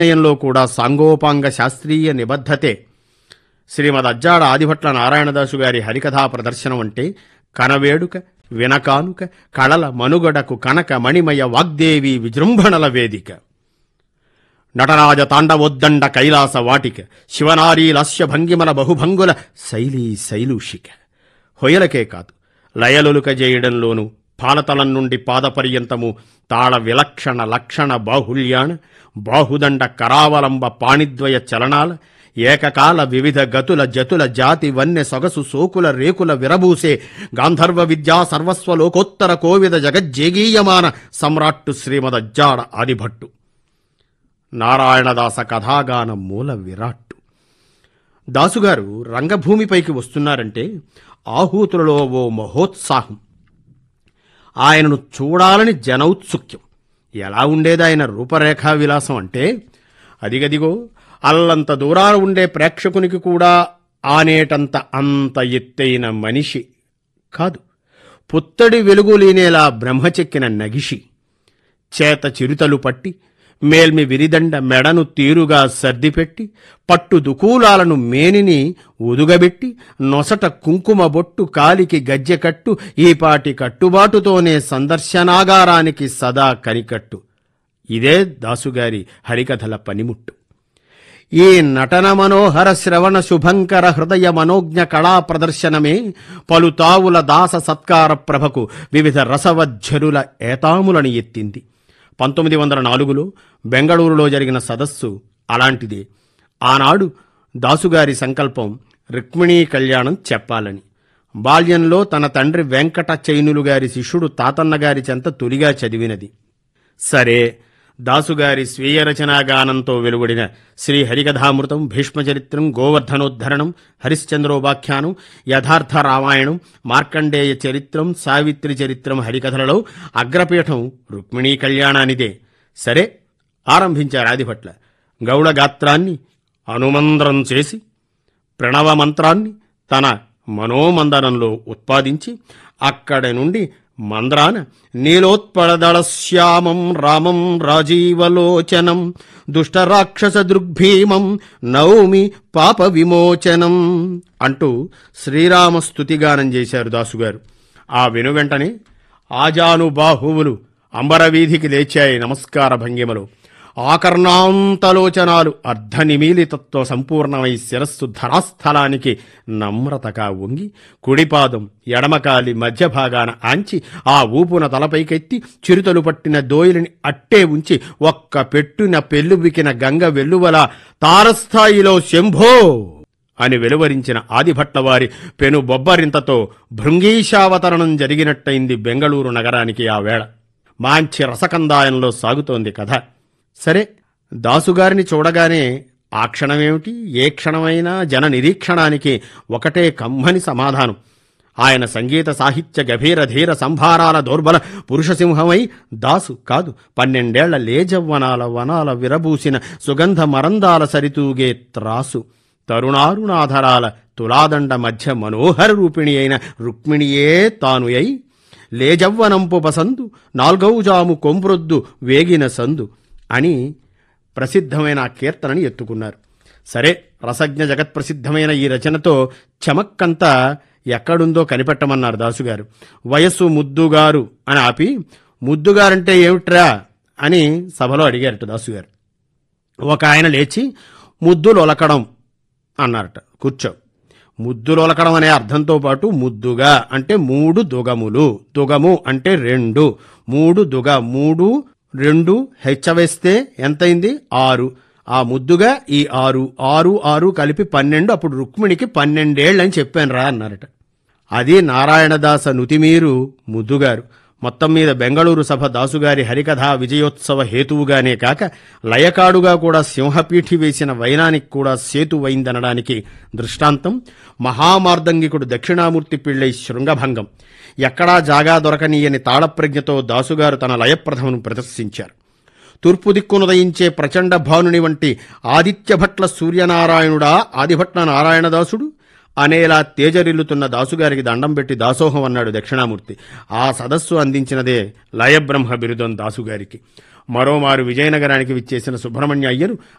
నిర్ణయంలో కూడా సాంగోపాంగ శాస్త్రీయ నిబద్ధతే శ్రీమద్ అజ్జాడ ఆదిభట్ల నారాయణదాసు గారి హరికథా ప్రదర్శనం అంటే కనవేడుక వినకానుక కళల మనుగడకు కనక మణిమయ వాగ్దేవి విజృంభణల వేదిక నటరాజ తాండవోద్దండ కైలాస వాటిక శివనారీ లాస్య భంగిమల బహుభంగుల శైలీ శైలూషిక హొయలకే కాదు లయలులుక చేయడంలోనూ పాలతలం నుండి పాదపర్యంతము తాళ విలక్షణ లక్షణ బాహుల్యాణ బాహుదండ కరావలంబ పాణిద్వయ చలనాల ఏకకాల వివిధ గతుల జతుల జాతి వన్య సొగసు సోకుల రేకుల విరబూసే గాంధర్వ విద్యా సర్వస్వ లోకోత్తర కోవిద జగజ్జేగీయమాన సమ్రాట్టు శ్రీమదజ్జాడ ఆదిభట్టు నారాయణదాస కథాగానం మూల విరాట్టు దాసుగారు రంగభూమిపైకి వస్తున్నారంటే ఆహూతులలో ఓ మహోత్సాహం ఆయనను చూడాలని జనౌత్సుక్యం ఎలా ఉండేది ఆయన రూపరేఖా విలాసం అంటే అదిగదిగో అల్లంత దూరాన ఉండే ప్రేక్షకునికి కూడా ఆనేటంత అంత ఎత్తైన మనిషి కాదు పుత్తడి వెలుగు లేనేలా బ్రహ్మచెక్కిన నగిషి చేత చిరుతలు పట్టి మేల్మి విరిదండ మెడను తీరుగా సర్దిపెట్టి పట్టు దుకూలాలను మేనిని ఉదుగబెట్టి నొసట కుంకుమ బొట్టు కాలికి గజ్జెకట్టు ఈపాటి కట్టుబాటుతోనే సందర్శనాగారానికి సదా కనికట్టు ఇదే దాసుగారి హరికథల పనిముట్టు ఈ నటన మనోహర శ్రవణ శుభంకర హృదయ మనోజ్ఞ కళా ప్రదర్శనమే పలుతావుల దాస సత్కార ప్రభకు వివిధ రసవజ్జరుల ఏతాములను ఎత్తింది పంతొమ్మిది వందల నాలుగులో బెంగళూరులో జరిగిన సదస్సు అలాంటిదే ఆనాడు దాసుగారి సంకల్పం రుక్మిణీ కళ్యాణం చెప్పాలని బాల్యంలో తన తండ్రి వెంకట చైనులు గారి శిష్యుడు తాతన్న గారి చెంత తొలిగా చదివినది సరే దాసుగారి స్వీయ రచనా గానంతో వెలువడిన శ్రీ హరికథామృతం భీష్మచరిత్రం గోవర్ధనోద్ధరణం హరిశ్చంద్రోపాఖ్యానం యథార్థ రామాయణం మార్కండేయ చరిత్రం సావిత్రి చరిత్రం హరికథలలో అగ్రపీఠం రుక్మిణీ కళ్యాణానిదే సరే ఆరంభించారు ఆదిభట్ల గౌడ గాత్రాన్ని అనుమంద్రం చేసి ప్రణవ మంత్రాన్ని తన మనోమందనంలో ఉత్పాదించి అక్కడి నుండి మంద్రాన నీలోత్పళదళశ్యామం రామం రాజీవలోచనం దుష్టరాక్షస దృగ్భీమం నౌమి పాప విమోచనం అంటూ శ్రీరామ స్తుతిగానం చేశారు దాసుగారు ఆ వెనువెంటనే ఆజానుబాహువులు అంబరవీధికి లేచాయి నమస్కార భంగిమలో ఆకర్ణాంతలోచనాలు అర్ధనిమీలితత్వ సంపూర్ణమై శిరస్సు ధరాస్థలానికి నమ్రతగా వంగి కుడిపాదం ఎడమకాలి మధ్య భాగాన ఆంచి ఆ ఊపున తలపైకెత్తి చిరుతలు పట్టిన దోయిలిని అట్టే ఉంచి ఒక్క పెట్టున పెళ్ళుబికిన గంగ వెల్లువల తారస్థాయిలో శంభో అని వెలువరించిన ఆదిభట్లవారి పెను బొబ్బరింతతో భృంగీశావతరణం జరిగినట్టయింది బెంగళూరు నగరానికి ఆ వేళ మాంచి రసకందాయంలో సాగుతోంది కథ సరే దాసుగారిని చూడగానే ఆ క్షణమేమిటి ఏ క్షణమైనా జన నిరీక్షణానికి ఒకటే కమ్మని సమాధానం ఆయన సంగీత సాహిత్య గభీర ధీర సంభారాల దౌర్బల పురుషసింహమై దాసు కాదు పన్నెండేళ్ల లేజవ్వనాల వనాల విరబూసిన సుగంధ మరందాల సరితూగే త్రాసు తరుణారుణాధరాల తులాదండ మధ్య మనోహర రూపిణి అయిన రుక్మిణియే తాను అయి లేజవ్వనంపు బసందు నాల్గౌజాము కొంప్రొద్దు వేగిన సందు అని ప్రసిద్ధమైన ఆ కీర్తనని ఎత్తుకున్నారు సరే రసజ్ఞ జగత్ప్రసిద్ధమైన ఈ రచనతో చమక్కంతా ఎక్కడుందో కనిపెట్టమన్నారు దాసుగారు వయస్సు ముద్దుగారు అని ఆపి ముద్దుగారంటే ఏమిట్రా అని సభలో అడిగారట దాసుగారు ఒక ఆయన లేచి ముద్దులొలకడం అన్నారట కూర్చో ముద్దులొలకడం అనే అర్థంతో పాటు ముద్దుగా అంటే మూడు దుగములు దుగము అంటే రెండు మూడు దుగ మూడు రెండు హెచ్చవేస్తే ఎంతైంది ఆరు ఆ ముద్దుగా ఈ ఆరు ఆరు ఆరు కలిపి పన్నెండు అప్పుడు రుక్మిణికి పన్నెండేళ్ళని చెప్పాను రా అన్నారట అది నారాయణదాస నుతిమీరు ముద్దుగారు మొత్తం మీద బెంగళూరు సభ దాసుగారి హరికథా విజయోత్సవ హేతువుగానే కాక లయకాడుగా కూడా సింహపీఠి వేసిన వైనానికి కూడా సేతువైందనడానికి దృష్టాంతం మహామార్దంగికుడు దక్షిణామూర్తి పిళ్ళై శృంగభంగం ఎక్కడా జాగా దొరకనీయని తాళప్రజ్ఞతో దాసుగారు తన లయప్రథమను ప్రదర్శించారు తూర్పు దిక్కునుదయించే ప్రచండ భానుని వంటి ఆదిత్యభట్ల సూర్యనారాయణుడా ఆదిభట్ల నారాయణదాసుడు అనేలా తేజరిల్లుతున్న దాసుగారికి దండం పెట్టి దాసోహం అన్నాడు దక్షిణామూర్తి ఆ సదస్సు అందించినదే లయబ్రహ్మ బిరుదం దాసుగారికి మరోమారు విజయనగరానికి విచ్చేసిన సుబ్రహ్మణ్య అయ్యరు